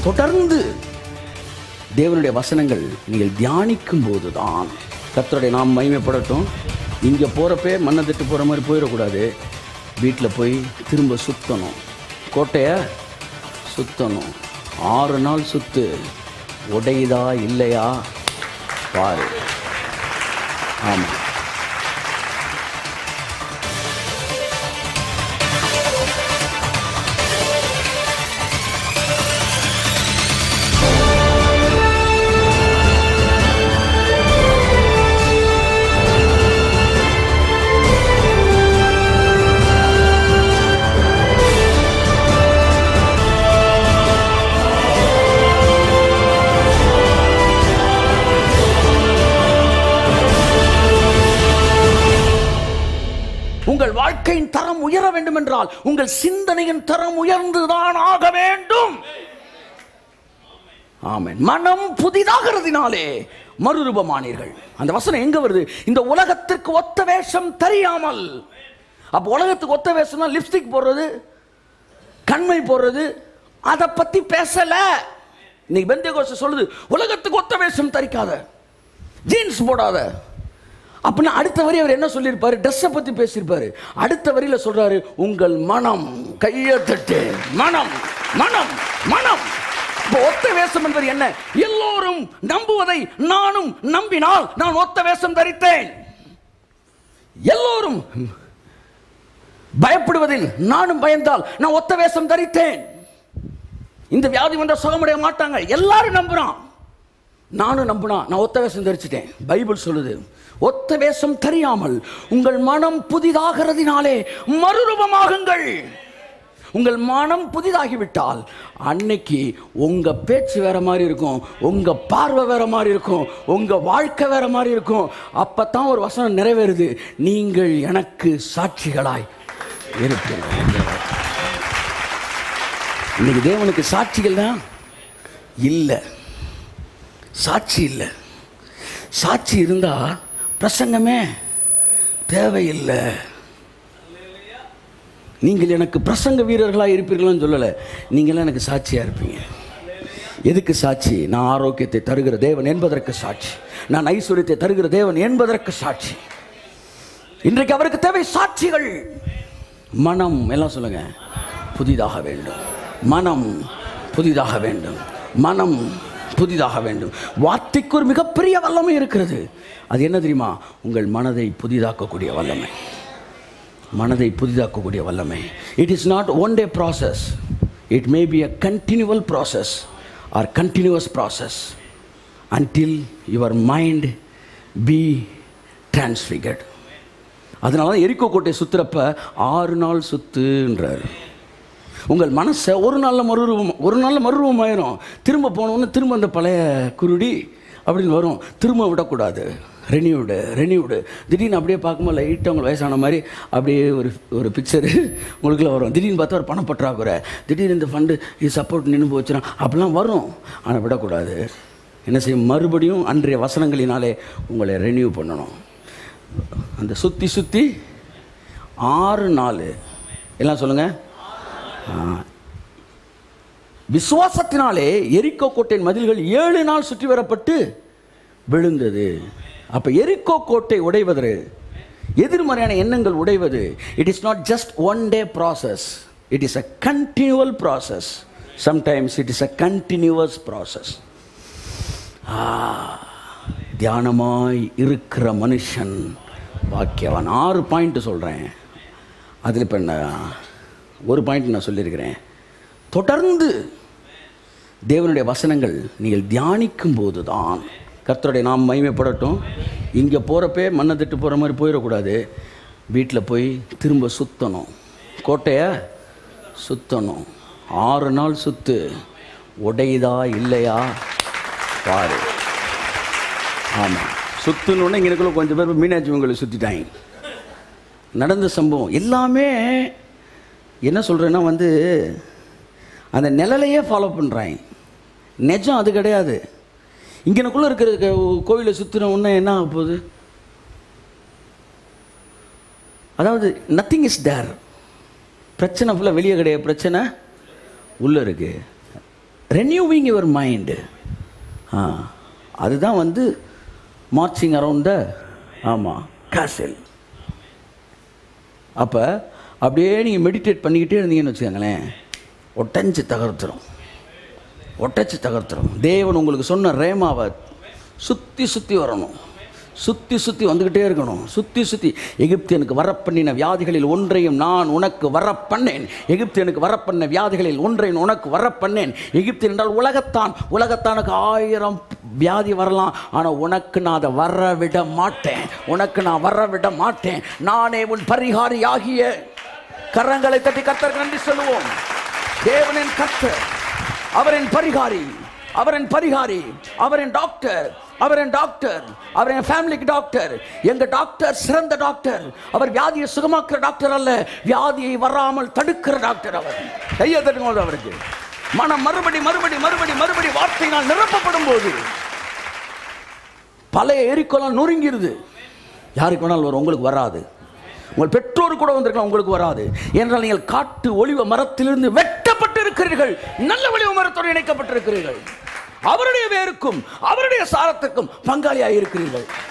தொடர்ந்து தேவனுடைய வசனங்கள் நீங்கள் தியானிக்கும் போது தான் கர்த்தருடைய நாம் மகிமைப்படட்டும் இங்கே போகிறப்பே மண்ணை தட்டு போகிற மாதிரி போயிடக்கூடாது வீட்டில் போய் திரும்ப சுத்தணும் கோட்டையை சுத்தணும் ஆறு நாள் சுத்து உடையுதா இல்லையா பாரு ஆமாம் உங்கள் வாழ்க்கையின் தரம் உயர வேண்டும் என்றால் உங்கள் சிந்தனையின் தரம் உயர்ந்துதான் ஆக வேண்டும் ஆமென் மனம் புதிதாகிறதுனாலே மறுரூபமானீர்கள் அந்த வசனம் எங்க வருது இந்த உலகத்திற்கு ஒத்த வேஷம் தெரியாமல் அப்ப உலகத்துக்கு ஒத்த வேஷம்னா லிப்ஸ்டிக் போடுறது கண்மை போடுறது அதை பத்தி பேசல இன்னைக்கு பெந்தேகோஸ்து சொல்லுது உலகத்துக்கு ஒத்த வேஷம் தரிக்காத ஜீன்ஸ் போடாத அப்படின்னா அடுத்த வரி அவர் என்ன சொல்லியிருப்பாரு ட்ரெஸ்ஸை பத்தி பேசியிருப்பாரு அடுத்த வரியில சொல்றாரு உங்கள் மனம் கையை தட்டு மனம் மனம் மனம் இப்போ ஒத்த வேஷம் என்பது என்ன எல்லோரும் நம்புவதை நானும் நம்பினால் நான் ஒத்த வேஷம் தரித்தேன் எல்லோரும் பயப்படுவதில் நானும் பயந்தால் நான் ஒத்த வேஷம் தரித்தேன் இந்த வியாதி வந்தா சுகமடைய மாட்டாங்க எல்லாரும் நம்புறான் நானும் நம்பினா நான் ஒத்த வேஷம் தரிச்சிட்டேன் பைபிள் சொல்லுது ஒத்த வேஷம் தெரியாமல் உங்கள் மனம் புதிதாகிறதினாலே மறுரூபமாகுங்கள் உங்கள் மனம் புதிதாகிவிட்டால் அன்னைக்கு உங்க பேச்சு வேற மாதிரி இருக்கும் உங்க பார்வை வேற மாதிரி இருக்கும் உங்க வாழ்க்கை வேற மாதிரி இருக்கும் அப்பதான் ஒரு வசனம் நிறைவேறுது நீங்கள் எனக்கு சாட்சிகளாய் இருப்பீர்கள் இன்னைக்கு தேவனுக்கு சாட்சிகள் தான் இல்லை சாட்சி இல்லை சாட்சி இருந்தா பிரசங்கமே தேவையில்லை நீங்கள் எனக்கு பிரசங்க வீரர்களாக இருப்பீர்கள்னு சொல்லலை நீங்களாம் எனக்கு சாட்சியாக இருப்பீங்க எதுக்கு சாட்சி நான் ஆரோக்கியத்தை தருகிற தேவன் என்பதற்கு சாட்சி நான் ஐஸ்வர்யத்தை தருகிற தேவன் என்பதற்கு சாட்சி இன்றைக்கு அவருக்கு தேவை சாட்சிகள் மனம் எல்லாம் சொல்லுங்க புதிதாக வேண்டும் மனம் புதிதாக வேண்டும் மனம் புதிதாக வேண்டும் வார்த்தைக்கு ஒரு மிகப்பெரிய வல்லமை இருக்கிறது அது என்ன தெரியுமா உங்கள் மனதை புதிதாக்கக்கூடிய வல்லமை மனதை புதிதாக்கக்கூடிய வல்லமை it is not one day process it may be a continual process or continuous process until your mind be transfigured அதனால தான் எரிக்கோ கோட்டை சுத்துறப்ப ஆறு நாள் சுத்துன்றார் உங்கள் மனசை ஒரு நாளில் மறுரூபம் ஒரு நாளில் மறுரூபம் ஆயிரும் திரும்ப போனோன்னு திரும்ப அந்த பழைய குருடி அப்படின்னு வரும் திரும்ப விடக்கூடாது ரெனியூடு ரெனியூடு திடீர்னு அப்படியே பார்க்கும்போது லைட்டாக உங்களுக்கு வயசான மாதிரி அப்படியே ஒரு ஒரு பிக்சரு உங்களுக்குள்ள வரும் திடீர்னு பார்த்தா ஒரு பணப்பற்றாக்குறை திடீர்னு இந்த ஃபண்டு இது சப்போர்ட் நின்று போச்சுன்னா அப்படிலாம் வரும் ஆனால் விடக்கூடாது என்ன செய்யும் மறுபடியும் அன்றைய வசனங்களினாலே உங்களை ரெனியூ பண்ணணும் அந்த சுற்றி சுற்றி ஆறு நாள் எல்லாம் சொல்லுங்கள் விசுவாசத்தினாலே எரிக்கோ கோட்டையின் மதில்கள் ஏழு நாள் சுற்றி வரப்பட்டு விழுந்தது அப்ப எரிக்கோ கோட்டை உடைவது எதிர்மறையான எண்ணங்கள் உடைவது it is not just one day process it is a continual process sometimes it is a continuous process தியானமாய் இருக்கிற மனுஷன் பாக்கியவான் ஆறு பாயிண்ட் சொல்கிறேன் அதில் இப்போ நான் ஒரு பாயிண்ட் நான் சொல்லியிருக்கிறேன் தொடர்ந்து தேவனுடைய வசனங்கள் நீங்கள் தியானிக்கும் போது தான் கர்த்தருடைய நாம் மகிமைப்படட்டும் இங்கே போகிறப்பே மண்ணை தட்டு போகிற மாதிரி போயிடக்கூடாது வீட்டில் போய் திரும்ப சுற்றணும் கோட்டையை சுற்றணும் ஆறு நாள் சுத்து உடையுதா இல்லையா பாரு ஆமாம் சுற்றுனோடனே இங்கனக்குள்ள கொஞ்சம் பேர் மீனாட்சி உங்களை சுற்றிட்டாங்க நடந்த சம்பவம் எல்லாமே என்ன சொல்கிறேன்னா வந்து அந்த நிழலையே ஃபாலோ பண்ணுறாங்க நிஜம் அது கிடையாது இங்கனக்குள்ளே இருக்கிற க- கோயிலை சுற்றின உடனே என்ன ஆக போகுது அதாவது நத்திங் இஸ் தேர் பிரச்சனை ஃபுல்லாக வெளியே கிடையாது பிரச்சனை உள்ளே இருக்குது ரெனியூவிங் யுவர் மைண்டு ஆ அதுதான் வந்து மார்ச்சிங் அரவுண்ட் த ஆமாம் கேசல் அப்போ அப்படியே நீங்கள் மெடிடேட் பண்ணிக்கிட்டே இருந்தீங்கன்னு வச்சுக்கோங்களேன் ஒட்டஞ்சு தகர்த்துரும் ஒட்டச்சு தகர்த்துரும் தேவன் உங்களுக்கு சொன்ன ரேமாவை சுற்றி சுற்றி வரணும் சுற்றி சுற்றி வந்துக்கிட்டே இருக்கணும் சுற்றி சுற்றி எகிப்தியனுக்கு வரப்பண்ணின வியாதிகளில் ஒன்றையும் நான் உனக்கு வரப்பண்ணேன் எகிப்தியனுக்கு வரப்பண்ண வியாதிகளில் ஒன்றையும் உனக்கு வரப்பண்ணேன் எகிப்தியன் என்றால் உலகத்தான் உலகத்தானுக்கு ஆயிரம் வியாதி வரலாம் ஆனால் உனக்கு நான் அதை வர விட மாட்டேன் உனக்கு நான் வர விட மாட்டேன் நானே உன் பரிகாரி ஆகிய கரங்களை தட்டி கத்தருக்கு நன்றி சொல்லுவோம் தேவனின் கர்த்தர் அவரின் பரிகாரி அவரின் பரிகாரி அவரின் டாக்டர் அவரின் டாக்டர் அவரின் ஃபேமிலிக்கு டாக்டர் எங்க டாக்டர் சிறந்த டாக்டர் அவர் வியாதியை சுகமாக்குற டாக்டர் அல்ல வியாதியை வராமல் தடுக்கிற டாக்டர் அவர் கையை தட்டுங்க அவருக்கு மனம் மறுபடி மறுபடி மறுபடி மறுபடி வார்த்தையினால் நிரப்பப்படும் போது பழைய எரிக்கோலாம் நொறுங்கிருது யாருக்கு வேணாலும் வரும் உங்களுக்கு வராது உங்கள் பெற்றோர் கூட வந்திருக்கலாம் உங்களுக்கு வராது என்றால் நீங்கள் காட்டு ஒளிவ மரத்திலிருந்து வெட்டப்பட்டு இருக்கிறீர்கள் நல்ல ஒளிவ மரத்தோடு இணைக்கப்பட்டிருக்கிறீர்கள் அவருடைய வேருக்கும் அவருடைய சாரத்திற்கும் பங்காளியாக இருக்கிறீர்கள்